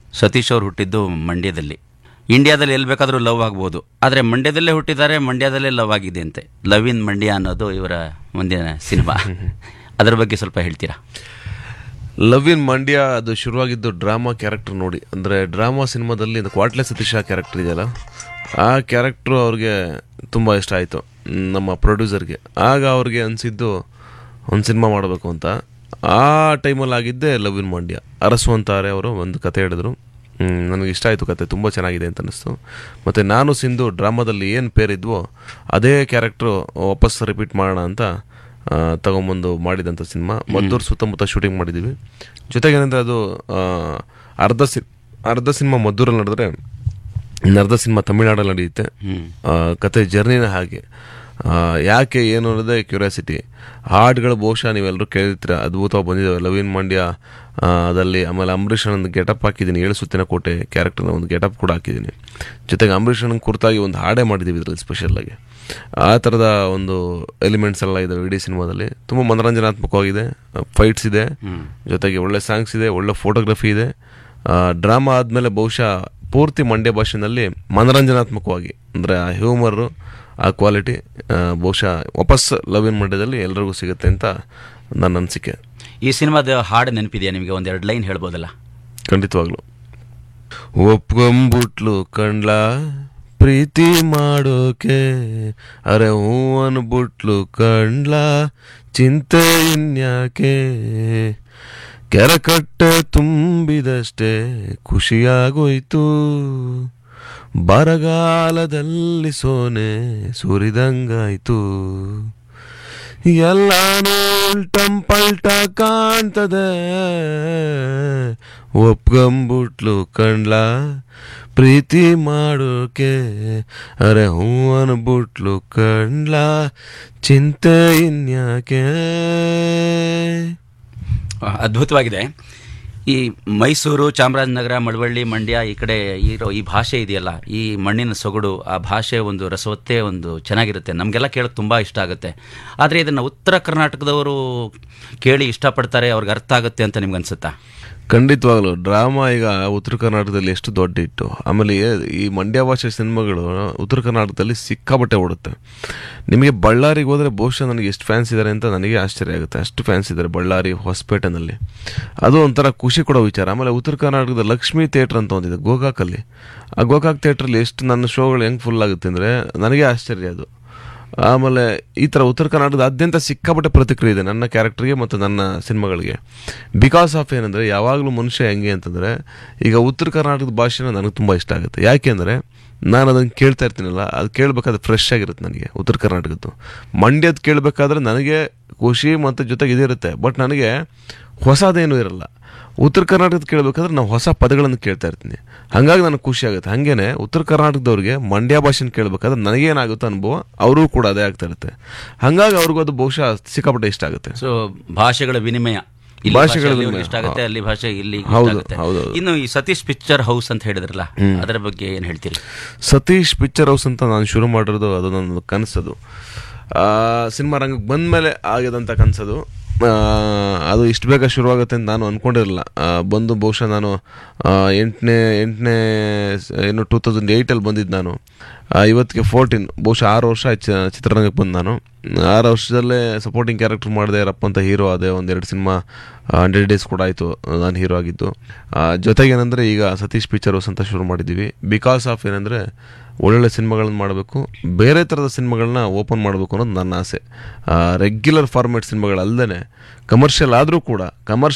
ಸತೀಶ್ ಅವ್ರು ಹುಟ್ಟಿದ್ದು ಮಂಡ್ಯದಲ್ಲಿ ಇಂಡಿಯಾದಲ್ಲಿ ಎಲ್ಲಿ ಬೇಕಾದರೂ ಲವ್ ಆಗ್ಬೋದು ಆದರೆ ಮಂಡ್ಯದಲ್ಲೇ ಹುಟ್ಟಿದ್ದಾರೆ ಮಂಡ್ಯದಲ್ಲೇ ಲವ್ ಆಗಿದೆ ಅಂತೆ ಲವ್ ಇನ್ ಮಂಡ್ಯ ಅನ್ನೋದು ಇವರ ಮುಂದಿನ ಸಿನಿಮಾ ಅದರ ಬಗ್ಗೆ ಸ್ವಲ್ಪ ಹೇಳ್ತೀರಾ ಲವ್ ಇನ್ ಮಂಡ್ಯ ಅದು ಶುರುವಾಗಿದ್ದು ಡ್ರಾಮಾ ಕ್ಯಾರೆಕ್ಟರ್ ನೋಡಿ ಅಂದರೆ ಡ್ರಾಮಾ ಸಿನಿಮಾದಲ್ಲಿ ಕ್ವಾಟ್ಲೆ ಸತೀಶ್ ಆ ಕ್ಯಾರೆಕ್ಟರ್ ಇದೆಯಲ್ಲ ಆ ಕ್ಯಾರೆಕ್ಟ್ರು ಅವ್ರಿಗೆ ತುಂಬ ಇಷ್ಟ ಆಯಿತು ನಮ್ಮ ಪ್ರೊಡ್ಯೂಸರ್ಗೆ ಆಗ ಅವ್ರಿಗೆ ಅನಿಸಿದ್ದು ಒಂದು ಸಿನಿಮಾ ಮಾಡಬೇಕು ಅಂತ ಆ ಟೈಮಲ್ಲಿ ಆಗಿದ್ದೆ ಲವ್ ಇನ್ ಮಂಡ್ಯ ಅರಸು ಅಂತಾರೆ ಅವರು ಒಂದು ಕತೆ ಹೇಳಿದ್ರು ಹ್ಮ್, ನನಗೆ ಇಷ್ಟ ಆಯಿತು ಕತೆ ತುಂಬ ಚೆನ್ನಾಗಿದೆ ಅಂತ ಅನ್ನಿಸ್ತು ಮತ್ತು ನಾನು ಸಿಂಧು ಡ್ರಾಮಾದಲ್ಲಿ ಏನು ಪೇರಿದ್ವೋ ಅದೇ ಕ್ಯಾರೆಕ್ಟ್ರು ವಾಪಸ್ ರಿಪೀಟ್ ಮಾಡೋಣ ಅಂತ ಆ, ತಗೊಂಬಂದು ಮಾಡಿದಂಥ ಸಿನಿಮಾ ಮದ್ದೂರು ಸುತ್ತಮುತ್ತ ಶೂಟಿಂಗ್ ಮಾಡಿದ್ದೀವಿ ಜೊತೆಗೆ ಏನಂದರೆ ಅದು ಆ, ಅರ್ಧ ಸಿ ಅರ್ಧ ಸಿನಿಮಾ ಮದ್ದೂರಲ್ಲಿ ನಡೆದ್ರೆ ಇನ್ನು ಅರ್ಧ ಸಿನಿಮಾ ತಮಿಳ್ನಾಡಲ್ಲಿ ನಡೆಯುತ್ತೆ ಆ, ಕತೆ ಜರ್ನಿನ ಹಾಗೆ ಆ, ಯಾಕೆ ಏನು ಅನ್ನೋದೇ ಕ್ಯೂರಿಯಾಸಿಟಿ ಹಾಡುಗಳು ಬಹುಶಃ ನೀವೆಲ್ಲರೂ ಕೇಳಿರ್ತೀರ ಅದ್ಭುತವಾಗಿ ಬಂದಿದ್ದಾವೆ ಲವೀನ್ ಮಂಡ್ಯ ಆ, ಅದಲ್ಲಿ ಆಮೇಲೆ ಅಂಬರೀಷ್ ಒಂದು ಗೆಟಪ್ ಹಾಕಿದ್ದೀನಿ ಏಳು ಸುತ್ತಿನ ಕೋಟೆ ಕ್ಯಾರೆಕ್ಟರ್ನ ಒಂದು ಗೆಟಪ್ ಕೂಡ ಹಾಕಿದ್ದೀನಿ ಜೊತೆಗೆ ಅಂಬರೀಷ್ ಅಣ್ಣನ ಕುರಿತಾಗಿ ಒಂದು ಹಾಡೇ ಮಾಡಿದ್ದೀವಿ ಇದರಲ್ಲಿ ಸ್ಪೆಷಲ್ಲಾಗಿ ಆ ಥರದ ಒಂದು ಎಲಿಮೆಂಟ್ಸ್ ಎಲ್ಲ ಇದಾವೆ ಇಡೀ ಸಿನಿಮಾದಲ್ಲಿ ತುಂಬ ಮನೋರಂಜನಾತ್ಮಕವಾಗಿದೆ ಫೈಟ್ಸ್ ಇದೆ ಜೊತೆಗೆ ಒಳ್ಳೆ ಸಾಂಗ್ಸ್ ಇದೆ ಒಳ್ಳೆ ಫೋಟೋಗ್ರಫಿ ಇದೆ ಡ್ರಾಮಾ ಆದಮೇಲೆ ಬಹುಶಃ ಪೂರ್ತಿ ಮಂಡ್ಯ ಭಾಷೆನಲ್ಲಿ ಮನೋರಂಜನಾತ್ಮಕವಾಗಿ ಅಂದರೆ ಆ ಹ್ಯೂಮರು ಆ ಕ್ವಾಲಿಟಿ ಬಹುಶಃ ವಾಪಸ್ ಲವ್ ಇನ್ ಮಂಡ್ಯದಲ್ಲಿ ಎಲ್ರಿಗೂ ಸಿಗುತ್ತೆ ಅಂತ ನನ್ನ ಅನಿಸಿಕೆ ಈ ಸಿನಿಮಾದ ಹಾಡು ನೆನಪಿದೆಯಾ ನಿಮಗೆ ಒಂದೆರಡು ಲೈನ್ ಹೇಳ್ಬೋದಲ್ಲ ಖಂಡಿತವಾಗ್ಲು ಒಪ್ಕೊಂಬಿಟ್ಲು ಕಂಡ್ಲ ಪ್ರೀತಿ ಮಾಡೋಕೆ ಅರೆ ಹೂ ಅನ್ಬಿಟ್ಲು ಕಂಡ್ಲ ಚಿಂತೆ ಇನ್ಯಾಕೆ ಕೆರಕಟ್ಟೆ ತುಂಬಿದಷ್ಟೇ ಖುಷಿಯಾಗೋಯ್ತು ಬರಗಾಲದಲ್ಲಿ ಸೋನೆ ಸುರಿದಂಗಾಯ್ತು ಎಲ್ಲಾನು ಉಲ್ಟಂ ಪಲ್ಟ ಕಾಣ್ತದೆ ಒಪ್ಕೊಂಬಿಟ್ಲು ಕಂಡ್ಲ ಪ್ರೀತಿ ಮಾಡೋಕೆ ಅರೆ ಹೂ ಅನ್ಬಿಟ್ಲು ಕಂಡ್ಲ ಚಿಂತೆ ಇನ್ಯಾಕೆ ಆ, ಅದ್ಭುತವಾಗಿದೆ ಈ ಮೈಸೂರು ಚಾಮರಾಜನಗರ ಮಳವಳ್ಳಿ ಮಂಡ್ಯ ಈ ಕಡೆ ಇರೋ ಈ ಭಾಷೆ ಇದೆಯಲ್ಲ ಈ ಮಣ್ಣಿನ ಸೊಗಡು ಆ ಭಾಷೆ ಒಂದು ರಸವತ್ತೇ ಒಂದು ಚೆನ್ನಾಗಿರುತ್ತೆ ನಮಗೆಲ್ಲ ಕೇಳೋಕೆ ತುಂಬ ಇಷ್ಟ ಆಗುತ್ತೆ ಆದರೆ ಇದನ್ನು ಉತ್ತರ ಕರ್ನಾಟಕದವರು ಕೇಳಿ ಇಷ್ಟಪಡ್ತಾರೆ ಅವ್ರಿಗೆ ಅರ್ಥ ಆಗುತ್ತೆ ಅಂತ ನಿಮ್ಗೆ ಅನ್ಸುತ್ತಾ ಖಂಡಿತವಾಗ್ಲು ಡ್ರಾಮಾ ಈಗ ಉತ್ತರ ಕರ್ನಾಟಕದಲ್ಲಿ ಎಷ್ಟು ದೊಡ್ಡ ಇಟ್ಟು ಆಮೇಲೆ ಏ- ಈ ಮಂಡ್ಯ ಭಾಷೆ ಸಿನಿಮಾಗಳು ಉತ್ತರ ಕರ್ನಾಟಕದಲ್ಲಿ ಸಿಕ್ಕಾಬಟ್ಟೆ ಓಡುತ್ತೆ ನಿಮಗೆ ಬಳ್ಳಾರಿಗೆ ಹೋದರೆ ಬಹುಶಃ ನನಗೆ ಎಷ್ಟು ಫ್ಯಾನ್ಸ್ ಇದ್ದಾರೆ ಅಂತ ನನಗೆ ಆಶ್ಚರ್ಯ ಆಗುತ್ತೆ ಅಷ್ಟು ಫ್ಯಾನ್ಸ್ ಇದ್ದಾರೆ ಬಳ್ಳಾರಿ ಹೊಸಪೇಟೆನಲ್ಲಿ ಅದು ಒಂಥರ ಖುಷಿ ಕೊಡೋ ವಿಚಾರ ಆಮೇಲೆ ಉತ್ತರ ಕರ್ನಾಟಕದ ಲಕ್ಷ್ಮೀ ಥಿಯೇಟ್ರ್ ಅಂತ ಒಂದಿದೆ ಗೋಕಾಕಲ್ಲಿ ಆ ಗೋಕಾಕ್ ಥಿಯೇಟ್ರಲ್ಲಿ ಎಷ್ಟು ನನ್ನ ಶೋಗಳು ಹೆಂಗೆ ಫುಲ್ ಆಗುತ್ತೆ ಅಂದರೆ ನನಗೆ ಆಶ್ಚರ್ಯ ಅದು ಆಮೇಲೆ ಈ ಥರ ಉತ್ತರ ಕರ್ನಾಟಕದಾದ್ಯಂತ ಸಿಕ್ಕಾಪಟ್ಟೆ ಪ್ರತಿಕ್ರಿಯೆ ಇದೆ ನನ್ನ ಕ್ಯಾರೆಕ್ಟರ್ಗೆ ಮತ್ತು ನನ್ನ ಸಿನಿಮಾಗಳಿಗೆ ಬಿಕಾಸ್ ಆಫ್ ಏನಂದರೆ ಯಾವಾಗಲೂ ಮನುಷ್ಯ ಹೆಂಗೆ ಅಂತಂದರೆ ಈಗ ಉತ್ತರ ಕರ್ನಾಟಕದ ಭಾಷೆನ ನನಗೆ ತುಂಬ ಇಷ್ಟ ಆಗುತ್ತೆ ಯಾಕೆಂದರೆ ನಾನು ಅದನ್ನು ಕೇಳ್ತಾ ಇರ್ತೀನಲ್ಲ ಅದು ಕೇಳಬೇಕಾದ್ರೆ ಫ್ರೆಶ್ ಆಗಿರುತ್ತೆ ನನಗೆ ಉತ್ತರ ಕರ್ನಾಟಕದ್ದು ಮಂಡ್ಯದ ಕೇಳಬೇಕಾದ್ರೆ ನನಗೆ ಖುಷಿ ಮತ್ತು ಜೊತೆಗೆ ಇದಿರುತ್ತೆ ಬಟ್ ನನಗೆ ಹೊಸದೇನೂ ಇರಲ್ಲ ಉತ್ತರ ಕರ್ನಾಟಕದ ಕೇಳಬೇಕಾದ್ರೆ ನಾವು ಹೊಸ ಪದಗಳನ್ನು ಕೇಳ್ತಾ ಇರ್ತೀನಿ ಹಾಗಾಗಿ ನನಗೆ ಖುಷಿ ಆಗುತ್ತೆ ಹಾಗೇನೆ ಉತ್ತರ ಕರ್ನಾಟಕದವ್ರಿಗೆ ಮಂಡ್ಯ ಭಾಷೆನ ಕೇಳಬೇಕಾದ್ರೆ ನನಗೇನಾಗುತ್ತೋ ಅನುಭವ ಅವ್ರಿಗೂ ಕೂಡ ಅದೇ ಆಗ್ತಾ ಇರುತ್ತೆ ಹಾಗಾಗಿ ಅವ್ರಿಗೂ ಅದು ಬಹುಶಃ ಸಿಕ್ಕಾಪಟ್ಟೆ ಇಷ್ಟ ಆಗುತ್ತೆ ಸೊ ಭಾಷೆಗಳ ವಿನಿಮಯ ಇಲ್ಲಿ ಭಾಷೆಗಳ ಭಾಷೆ ಅಲ್ಲಿ ವಿನಿಮಯ. ಇಷ್ಟ ಆಗುತ್ತೆ ಅಲ್ಲಿ ಭಾಷೆ ಇಲ್ಲಿ ಇಷ್ಟ ಹೌದು, ಆಗುತ್ತೆ. ಹೌದು. ಇನ್ನು ಈ ಸತೀಶ್ ಪಿಕ್ಚರ್ ಹೌಸ್ ಅಂತ ಹೇಳಿದ್ರಲ್ಲ ಅದರ ಬಗ್ಗೆ ಏನು ಹೇಳ್ತೀರಿ ಸತೀಶ್ ಪಿಕ್ಚರ್ ಹೌಸ್ ಅಂತ ನಾನು ಶುರು ಮಾಡಿರೋದು ಅದು ನನ್ನ ಕನಸದು ಸಿನಿಮಾ ರಂಗಕ್ಕೆ ಬಂದಮೇಲೆ ಆಗಿದಂಥ ಕನಸದು ಆ, ಅದು ಇಷ್ಟು ಬೇಗ ಶುರುವಾಗುತ್ತೆ ಅಂತ ನಾನು ಅಂದ್ಕೊಂಡಿರಲಿಲ್ಲ ಬಂದು ಬಹುಶಃ ನಾನು ಎಂಟನೇ ಎಂಟನೇ ಏನು ಟೂ ತೌಸಂಡ್ ಏಯ್ಟಲ್ಲಿ ಬಂದಿದ್ದು ನಾನು ಆ, ಇವತ್ತಿಗೆ ಫೋರ್ಟೀನ್ ಬಹುಶಃ ಆರು ವರ್ಷ ಆಯ್ತು ಚ- ಚಿತ್ರರಂಗಕ್ಕೆ ಬಂದು ನಾನು ಆರು ವರ್ಷದಲ್ಲೇ ಸಪೋರ್ಟಿಂಗ್ ಕ್ಯಾರೆಕ್ಟರ್ ಮಾಡಿದೆ ರಪ್ಪ ಅಂತ ಹೀರೋ ಅದೇ ಒಂದೆರಡು ಸಿನಿಮಾ ಹಂಡ್ರೆಡ್ ಡೇಸ್ ಕೂಡ ಆಯಿತು ನಾನು ಹೀರೋ ಆಗಿದ್ದು ಆ, ಜೊತೆಗೆ ಏನಂದರೆ ಈಗ ಸತೀಶ್ ಪಿಕ್ಚರ್ ಹೌಸ್ ಅಂತ ಶುರು ಮಾಡಿದ್ದೀವಿ ಬಿಕಾಸ್ ಆಫ್ ಏನಂದರೆ ಒಳ್ಳೊಳ್ಳೆ ಸಿನಿಮಾಗಳನ್ನ ಮಾಡಬೇಕು ಬೇರೆ ಥರದ ಸಿನಿಮಾಗಳನ್ನ ಓಪನ್ ಮಾಡಬೇಕು ಅನ್ನೋದು ನನ್ನ ಆಸೆ ರೆಗ್ಯುಲರ್ ಫಾರ್ಮ್ಯಾಟ್ ಸಿನಿಮಾಗಳಲ್ಲದೆ ಕಮರ್ಷಿಯಲ್ ಆದರೂ ಕೂಡ ಕಮರ್ಷಿಯಲ್